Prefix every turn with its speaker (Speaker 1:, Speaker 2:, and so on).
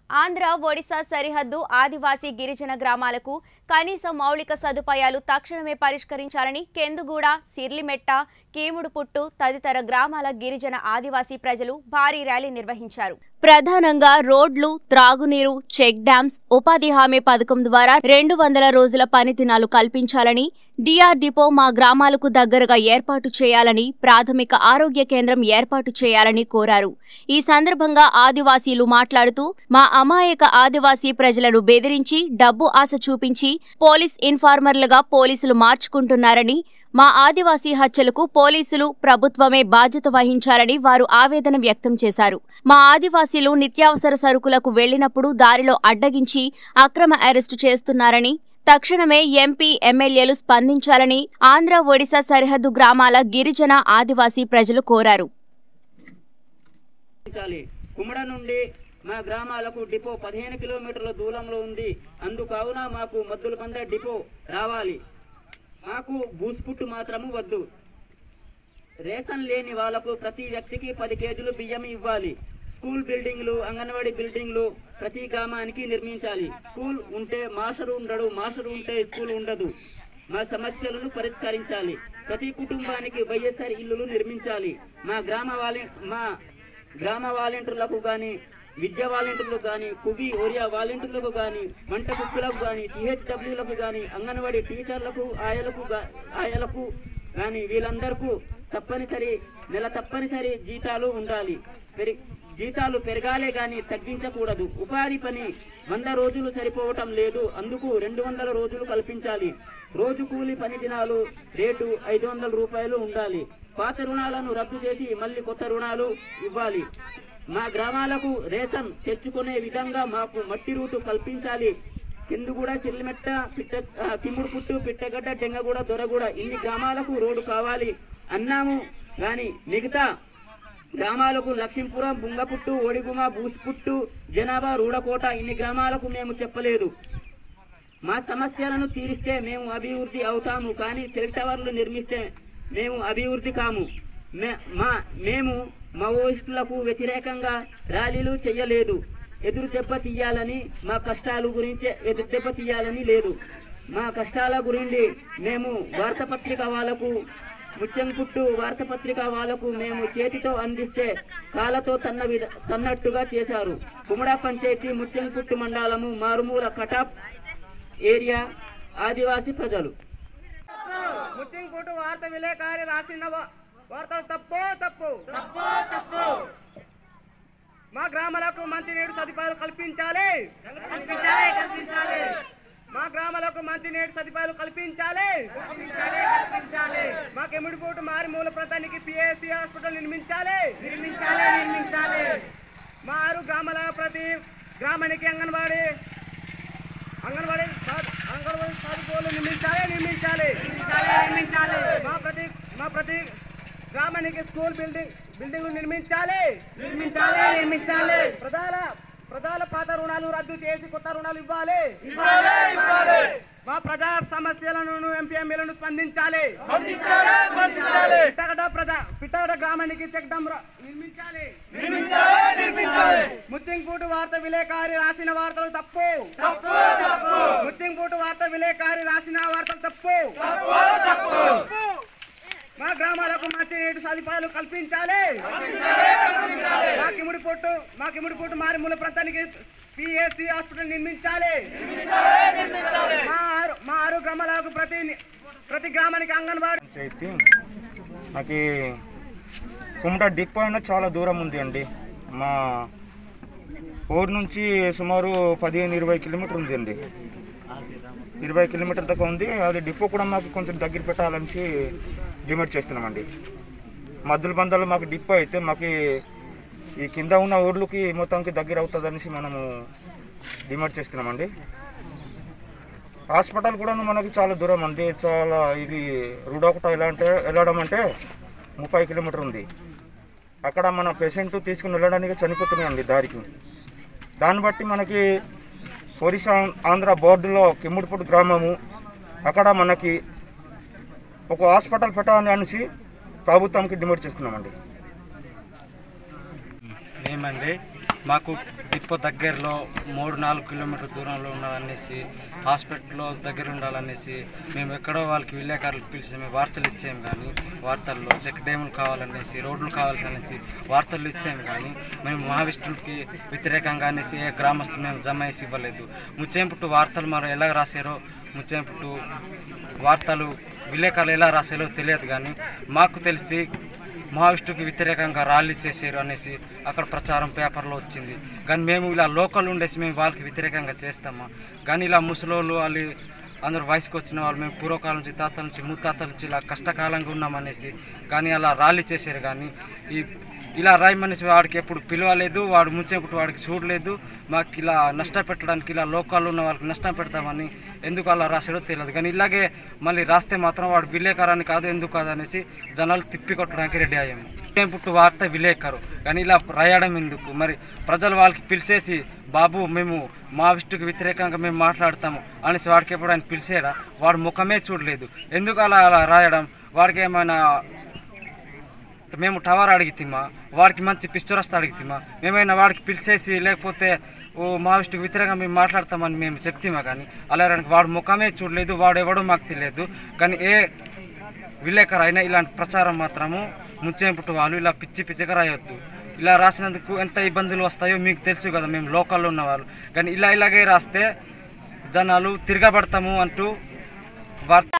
Speaker 1: ఆంధ్ర ఒడిశా సరిహద్దు ఆదివాసీ గిరిజన గ్రామాలకు కనీస మౌలిక సదుపాయాలు తక్షణమే పరిష్కరించాలని కెందుగూడ సిర్లిమెట్ట కీముడుపుట్టు తదితర గ్రామాల గిరిజన ఆదివాసీ ప్రజలు భారీ ర్యాలీ నిర్వహించారు ప్రధానంగా రోడ్లు త్రాగునీరు చెక్ డ్యాంస్ ఉపాధి హామీ పథకం ద్వారా రెండు వందల రోజుల పని దినాలు కల్పించాలని డిఆర్ డిపో మా గ్రామాలకు దగ్గరగా ఏర్పాటు చేయాలని ప్రాథమిక ఆరోగ్య కేంద్రం ఏర్పాటు చేయాలని కోరారు ఈ సందర్భంగా ఆదివాసీలు మాట్లాడుతూ మా అమాయక ఆదివాసీ ప్రజలను బెదిరించి డబ్బు ఆశ చూపించి పోలీస్ ఇన్ఫార్మర్లుగా పోలీసులు మార్చుకుంటున్నారని మా ఆదివాసీ హత్యలకు పోలీసులు ప్రభుత్వమే బాధ్యత వహించాలని వారు ఆవేదన వ్యక్తం చేశారు మా ఆదివాసీలు నిత్యావసర సరుకులకు వెళ్లినప్పుడు దారిలో అడ్డగించి అక్రమ అరెస్టు చేస్తున్నారని తక్షణమే ఎంపీ ఎమ్మెల్యేలు స్పందించాలని ఆంధ్ర ఒడిశా సరిహద్దు గ్రామాల గిరిజన ఆదివాసీ ప్రజలు కోరారు
Speaker 2: ఉంచాలి కుమ్మడ నుండి మా గ్రామాలకు డిపో పదిహేను కిలోమీటర్ల దూరంలో ఉంది అందుకావున మాకు మద్దుల పంద డిపో రావాలి మాకు బూస్పుట్టు మాత్రము వద్దు రేషన్ లేని వాళ్లకు ప్రతి వ్యక్తికి పది కేజీలు బియ్యం ఇవ్వాలి స్కూల్ బిల్డింగ్లు అంగన్వాడీ బిల్డింగ్లు ప్రతి గ్రామానికి నిర్మించాలి స్కూల్ ఉంటే మాస్టర్ ఉండడు మాస్టర్ ఉంటే స్కూల్ ఉండదు మా సమస్యలను పరిష్కరించాలి ప్రతి కుటుంబానికి వైఎస్ఆర్ ఇల్లులు నిర్మించాలి మా గ్రామ వాలె మా గ్రామ వాలంటీర్లకు కానీ విద్యా వాలంటీర్లకు కానీ కువి ఓరియా వాలంటీర్లకు కానీ వంట కుక్కులకు కానీ సిహెచ్డబ్ల్యూలకు కానీ అంగన్వాడీ టీచర్లకు ఆయలకు గా- ఆయలకు కానీ వీళ్ళందరికీ తప్పనిసరి నెల తప్పనిసరి జీతాలు ఉండాలి పెరి జీతాలు పెరగాలే గాని తగ్గించకూడదు ఉపాధి పని వంద రోజులు సరిపోవటం లేదు అందుకు రెండు వందల రోజులు కల్పించాలి రోజు కూలి పని దినాలు రేటు ఐదు వందల రూపాయలు ఉండాలి పాత రుణాలను రద్దు చేసి మళ్ళీ కొత్త రుణాలు ఇవ్వాలి మా గ్రామాలకు రేషన్ తెచ్చుకునే విధంగా మాకు మట్టి రూటు కల్పించాలి కిందుగూడ చిల్లిమెట్ట పిట్ట ఆ, కిమ్ముడుపుట్టు పిట్టగడ్డ టెంగగూడ దొరగూడ ఇన్ని గ్రామాలకు రోడ్డు కావాలి అన్నాము గాని మిగతా గ్రామాలకు లక్ష్మీపురం బుంగపుట్టు ఒడిగుమ బూసుపుట్టు జనాభా రూడకోట ఇన్ని గ్రామాలకు మేము చెప్పలేదు మా సమస్యలను తీరిస్తే మేము అభివృద్ధి అవుతాము కానీ సెల్ టవర్లు నిర్మిస్తే మేము అభివృద్ధి కాము మే- మా మేము మావోయిస్టులకు వ్యతిరేకంగా ర్యాలీలు చేయలేదు ఎదురు దెబ్బ తీయాలని మా కష్టాల గురించి ఎదురు దెబ్బ తీయాలని లేదు మా కష్టాల గురించి మేము వార్తాపత్రిక వాళ్ళకు ముచ్చంపుట్టు వార్తాపత్రిక వాళ్ళకు మేము చేతితో అందిస్తే కాళ్ళతో తన్న విధ తన్నట్టుగా చేశారు కుమడా పంచాయతీ ముచ్చంపుట్టు మండలము మారుమూల కటాప్ ఏరియా ఆదివాసీ ప్రజలు
Speaker 3: ముచ్చింకోటు వార్త విలేకారి రాసిన వా- వార్తలు తప్పు తప్పు మా గ్రామాలకు మంచినీటి సదుపాయాలు కల్పించాలి మా గ్రామాలకు మంచినీటి సదుపాయాలు కల్పించాలి మా కెమిడిపోటు మారి మూల ప్రాంతానికి పిఎస్సి హాస్పిటల్ నిర్మించాలి నిర్మించాలి నిర్మించాలి మా ఆరు గ్రామాల ప్రతి గ్రామానికి అంగన్వాడీ అంగన్వాడీ సా- అంగన్వాడీ సదుపాయాలు నిర్మించాలి నిర్మించాలి నిర్మించాలి మా ప్రతి మా ప్రతి గ్రామానికి స్కూల్ బిల్డింగ్ బిల్డింగ్ నిర్మించాలి నిర్మించాలి నిర్మించాలి ప్రధాన ప్రధాన పాత రుణాలు రద్దు చేసి కొత్త రుణాలు ఇవ్వాలి మా ప్రజా సమస్యలను ఎంపీ ఎమ్మెల్యేలను స్పందించాలి పిట్టగడ ప్రజా పిట్టగడ గ్రామానికి చెక్ డ్యామ్ ర- నిర్మించాలి ముచ్చింగ్పూటు వార్త విలేకారి రాసిన వార్తలు తప్పు ముచ్చింగ్పూటు వార్త విలేకారి రాసిన వార్తలు తప్పు మా గ్రామాలకు మంచినీటి సదుపాయాలు కల్పించాలి మా కిముడి పొట్టు మా కిముడి పొట్టు మారిమూల ప్రాంతానికి పిఎస్సి హాస్పిటల్ నిర్మించాలి మా ఆరు మా ఆరు గ్రామాలకు ప్రతి ప్రతి గ్రామానికి అంగన్వాడీ
Speaker 4: పంచాయతీ నాకు ఈ కుమట డిపో అయినా చాలా దూరం ఉంది అండి మా ఊరు నుంచి సుమారు పదిహేను ఇరవై కిలోమీటర్ ఉంది అండి ఇరవై కిలోమీటర్ దాకా ఉంది అది డిపో కూడా మాకు కొంచెం దగ్గర పెట్టాలనేసి డిమాండ్ చేస్తున్నామండి మద్దుల బంధాలు మాకు డిపో అయితే మాకు ఈ- ఈ కింద ఉన్న ఊర్లకి మొత్తానికి దగ్గర అవుతుంది అనేసి మనము డిమాండ్ చేస్తున్నామండి హాస్పిటల్ కూడా మనకి చాలా దూరం అండి చాలా ఇది రుడోకట ఎలా అంటే వెళ్ళడం అంటే ముప్పై కిలోమీటర్ ఉంది అక్కడ మన పేషెంట్ తీసుకుని వెళ్ళడానికి చనిపోతున్నాయండి దారికి దాన్ని బట్టి మనకి ఒరిస్సా ఆంధ్ర బోర్డులో కిమ్ముడిపూడి గ్రామము అక్కడ మనకి ఒక హాస్పిటల్ పెట్టాలని అనేసి ప్రభుత్వానికి డిమాండ్ చేస్తున్నామండి
Speaker 5: మేమండి మాకు డిపో దగ్గరలో మూడు నాలుగు కిలోమీటర్ దూరంలో ఉండాలనేసి హాస్పిటల్లో దగ్గర ఉండాలనేసి మేము ఎక్కడో వాళ్ళకి విలేకరులకు పిలిచి మేము వార్తలు ఇచ్చాము కానీ వార్తల్లో చెక్ డ్యాములు కావాలనేసి రోడ్లు కావాలనేసి వార్తలు ఇచ్చాము కానీ మేము మహావిష్ణువుకి వ్యతిరేకంగా అనేసి ఏ గ్రామస్తులు మేము జమ వేసి ఇవ్వలేదు ముచ్చేంపుట్టు వార్తలు మరి ఎలా రాశారో ముచ్చేంపుట్టు వార్తలు విలేకరులు ఎలా రాశారో తెలియదు కానీ మాకు తెలిసి మహావిష్ణువుకి వ్యతిరేకంగా ర్యాలీ చేశారు అనేసి అక్కడ ప్రచారం పేపర్లో వచ్చింది కానీ మేము ఇలా లోకల్ ఉండేసి మేము వాళ్ళకి వ్యతిరేకంగా చేస్తామా కానీ ఇలా ముసలోళ్ళు వాళ్ళు అందరు వయసుకు వచ్చిన వాళ్ళు మేము పూర్వకాలం నుంచి తాతల నుంచి ముత్తాతల నుంచి ఇలా కష్టకాలంగా ఉన్నామనేసి కానీ అలా ర్యాలీ చేశారు కానీ ఈ ఇలా రాయమనేసి వాడికి ఎప్పుడు పిలవలేదు వాడు ముంచేప్పుడు వాడికి చూడలేదు మాకు ఇలా నష్టపెట్టడానికి ఇలా లోకాల్లో ఉన్న వాళ్ళకి నష్టం పెడతామని ఎందుకు అలా రాసాడో తెలియదు కానీ ఇలాగే మళ్ళీ రాస్తే మాత్రం వాడు విలేకరాన్ని కాదు ఎందుకు కాదు అనేసి జనాలు తిప్పి కొట్టడానికి రెడీ అయ్యాము ఏం పుట్టు వార్త విలేకరు కానీ ఇలా రాయడం ఎందుకు మరి ప్రజలు వాళ్ళకి పిలిచేసి బాబు మేము మా విష్ణుకి వ్యతిరేకంగా మేము మాట్లాడతాము అనేసి వాడికి ఎప్పుడు ఆయన పిలిచేరా వాడు ముఖమే చూడలేదు ఎందుకు అలా అలా రాయడం వాడికి ఏమైనా మేము టవర్ అడిగితేమా వాడికి మంచి పిక్చర్ వస్తే అడిగితేమా మేమైనా వాడికి పిలిచేసి లేకపోతే ఓ మావిస్టుకి వ్యతిరేకంగా మేము మాట్లాడతామని మేము చెప్తేమా కానీ అలా రానికి వాడు ముఖమే చూడలేదు వాడు ఎవడో మాకు తెలియదు కానీ ఏ విలేకరు అయినా ఇలాంటి ప్రచారం మాత్రము ముంచేపుట్టు వాళ్ళు ఇలా పిచ్చి పిచ్చిగా రాయొద్దు ఇలా రాసినందుకు ఎంత ఇబ్బందులు వస్తాయో మీకు తెలుసు కదా మేము లోకల్లో ఉన్నవాళ్ళు కానీ ఇలా ఇలాగే రాస్తే జనాలు తిరగబడతాము అంటూ వార్త